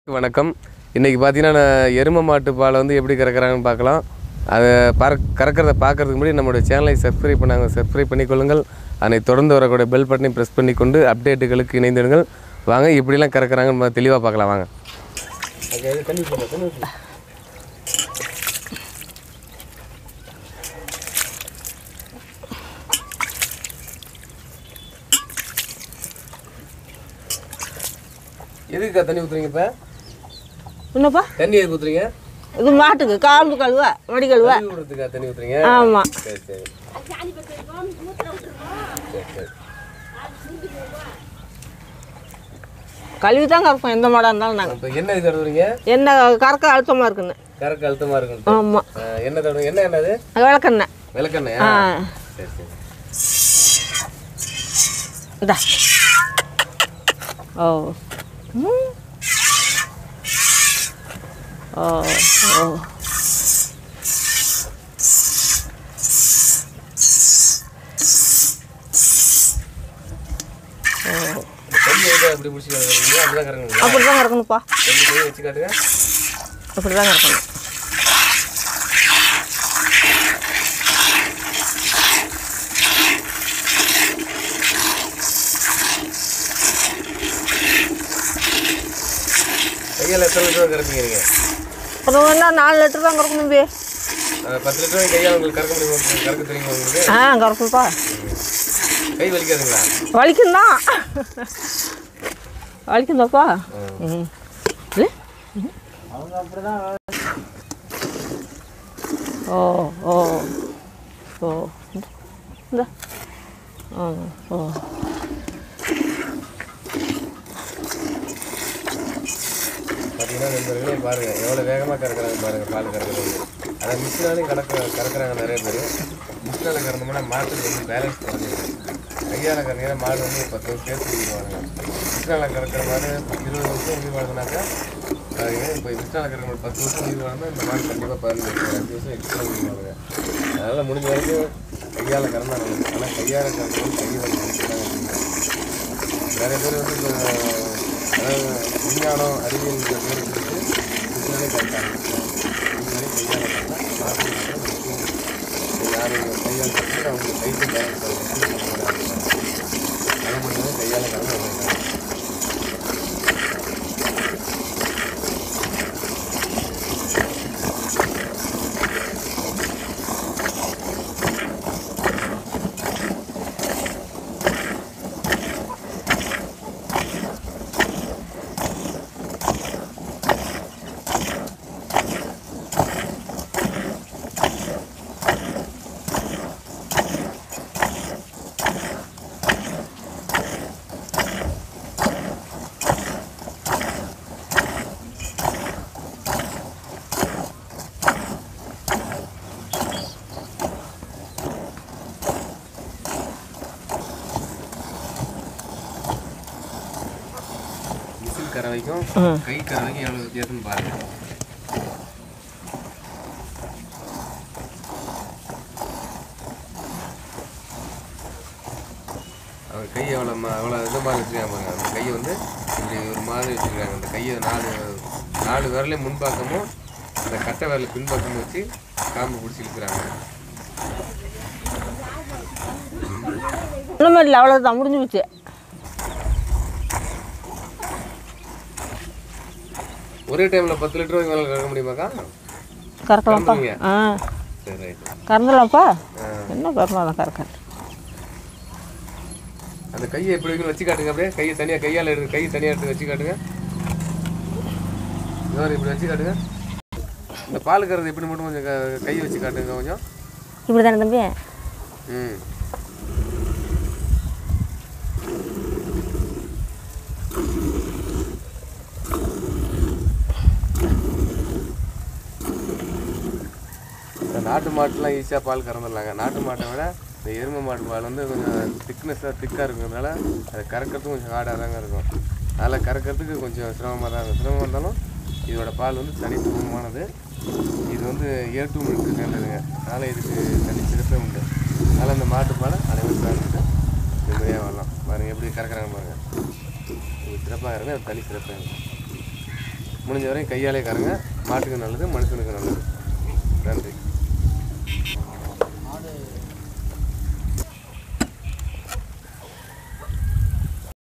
வணக்கம் இன்றைக்கி பார்த்தீங்கன்னா நான் எருமை மாட்டு பாலை வந்து எப்படி கறக்குறாங்கன்னு பார்க்கலாம் அதை பற கறக்கிறத பார்க்கறதுக்கு முன்னாடி நம்மளுடைய சேனலை சப்ஸ்கிரைப் பண்ணாங்க சப்ஸ்கிரைப் பண்ணிக்கொள்ளுங்கள் அதனை தொடர்ந்து வரக்கூடிய பெல் பட்டனை ப்ரெஸ் பண்ணிக்கொண்டு அப்டேட்டுகளுக்கு இணைந்திடுங்கள் வாங்க இப்படிலாம் கறக்குறாங்கன்னு தெளிவாக பார்க்கலாம் வாங்க எதுக்குக்கா தண்ணி ஊற்றுறீங்க இப்போ என்னப்பா தண்ணி எதுக்கு ஊற்றுறீங்க இது மாட்டுக்கு காம்பு கழுவ மடி கழுவ தண்ணி விடுறதுக்கா தண்ணி ஊற்றுறீங்க ஆமாம் சரி சரி சரி சரி கழுவி தான் கறப்போம் எந்த மாடாக இருந்தாலும் நாங்கள் இப்போ என்ன இது தடவுறீங்க என்ன கறக்க அழுத்தமாக இருக்குன்னு கறக்க அழுத்தமாக இருக்கும் ஆமாம் என்ன தடவுங்க என்ன என்னது விளக்கெண்ணெய் விளக்கெண்ணையா ஆ சரி சரி இதா ஓ ம். ஓ ஓ தண்ணி எதுக்காக இப்படி பிடிச்சி கறக்குறீங்க அப்படிதான் கறக்குறீங்களா அப்படி தான் கறக்கணும்ப்பா தண்ணி போய் வச்சு காட்டுங்க அப்படி தான் கறக்கணும் கையால் எத்தனை லிட்டர் கறப்பீங்க நீங்கள் அப்புறம் வேணா நாலு லிட்டர் தான் கறக்கணும் பே பத்து லிட்டர் கையால் உங்களுக்கு கறக்க முடியுமா கறக்க தெரியுமா உங்களுக்கு ஆ கறக்கும்ப்பா கை வலிக்காதுங்களா வலிக்கும் தான் வலிக்குந்தாப்பா ம் இல்லை ஓ ஓ ஓ இந்த ஓ ஓ பார்த்தீங்கன்னா நண்பர்களே பாருங்கள் எவ்வளோ வேகமாக கறக்குறாங்க பாருங்கள் பால் கறக்குறது அதை மிஷினாலையும் கறக்க கறக்குறாங்க நிறைய பேர் மிஷினால் கறந்தோம்னா மாட்டுக்கு வந்து பேலன்ஸ் குறைஞ்சிடும் கையால் கறந்தீங்கன்னா மாடு வந்து பத்து வருஷம் சேர்த்து உயிர்வாங்க மிஷினால் கறக்கிற மாடு இருபது வருஷம் உயிர் வாழ்ந்தனாக்கா பாருங்க இப்போ மிஷினால் கறக்கிற மாடு பத்து வருஷம் உயிர் வாழ்ந்தா இந்த மாடு கண்டிப்பாக பதினஞ்சு வருஷம் அஞ்சு வருஷம் எக்ஸ்ட்ரா உயிர் வாழுங்க அதனால் முடிஞ்ச வரைக்கும் கையால் கறந்தாங்க ஆனால் கையால் கறக்கிறது கையில் நிறைய பேர் வந்து இந்த அதாவது விஞ்ஞானம் அறிவியல் பேர் கொடுத்து மிஷினாலே கரெக்டாக மிஷினாலே கையால் கரெக்டாக மாற்றி யார் கையால் கற்றுட்டு அவங்க கைக்கு பேலன்ஸ் அதை மட்டுமே கையால் கலந்து மிஷின் கறவைக்கும் கை கறவைக்கும் எவ்வளோ வித்தியாசம்னு பாருங்கள் அவங்க கை எவ்வளோ ம எவ்வளோ இந்த மாதிரி வச்சுருக்காங்க பாருங்க அந்த கையை வந்து இப்படி ஒரு மாதிரி வச்சுருக்காங்க அந்த கையை நாலு நாலு விரலையும் முன்பக்கமும் அந்த கட்டை விரலை பின்பக்கமும் வச்சு காம்பு பிடிச்சி இழுக்கிறாங்க ஒன்றுமே இல்லை அவ்வளோதான் முடிஞ்சு போச்சு ஒரே டைமில் பத்து லிட்டர் வரைக்கும் மேலே கறக்க முடியுமாக்கா கறக்கலாம்ப்பா கறந்துருவீங்க? ஆ சரி ரைட்டு கறந்துடலாம்ப்பா என்ன கறந்தாலும் கறக்காது அந்த கையை எப்படி வைக்கணும் வச்சு காட்டுங்க அப்படியே கையை தனியாக கையால் எடுத்து கை தனியாக எடுத்து வச்சு காட்டுங்க இவர் இப்படி வச்சு காட்டுங்க இந்த பால் கறது எப்படி மட்டும் கொஞ்சம் க- கையை வச்சு காட்டுங்க கொஞ்சம் இப்படி தானே தம்பி ம் இந்த நாட்டு மாட்டுலாம் ஈஸியாக பால் கறந்துடலாங்க நாட்டு மாட்டை விட இந்த எருமை மாட்டு பால் வந்து கொஞ்சம் திக்னஸாக திக்காக இருக்கிறதுனால அது கறக்கிறதுக்கும் கொஞ்சம் ஹார்டாக தாங்க இருக்கும் அதில் கறக்கிறதுக்கு கொஞ்சம் சிரமமாக தான் இருக்கும் சிரமமாக இருந்தாலும் இதோட பால் வந்து தனித்துவமானது இது வந்து ஏ டூ மில்க்கு சேர்ந்ததுங்க அதனால் இதுக்கு தனி சிறப்பே உண்டு அதனால் அந்த மாட்டு பாலை அனைவரும் சார்ந்துட்டு நிம்மதியாக வரலாம் பாருங்கள் எப்படி கறக்குறாங்க பாருங்கள் இது சிறப்பாக இருக்குது அது தனி சிறப்பே உண்டு முடிஞ்ச வரையும் கையாலே கறங்க மாட்டுக்கு நல்லது மனுஷனுக்கு நல்லது நன்றி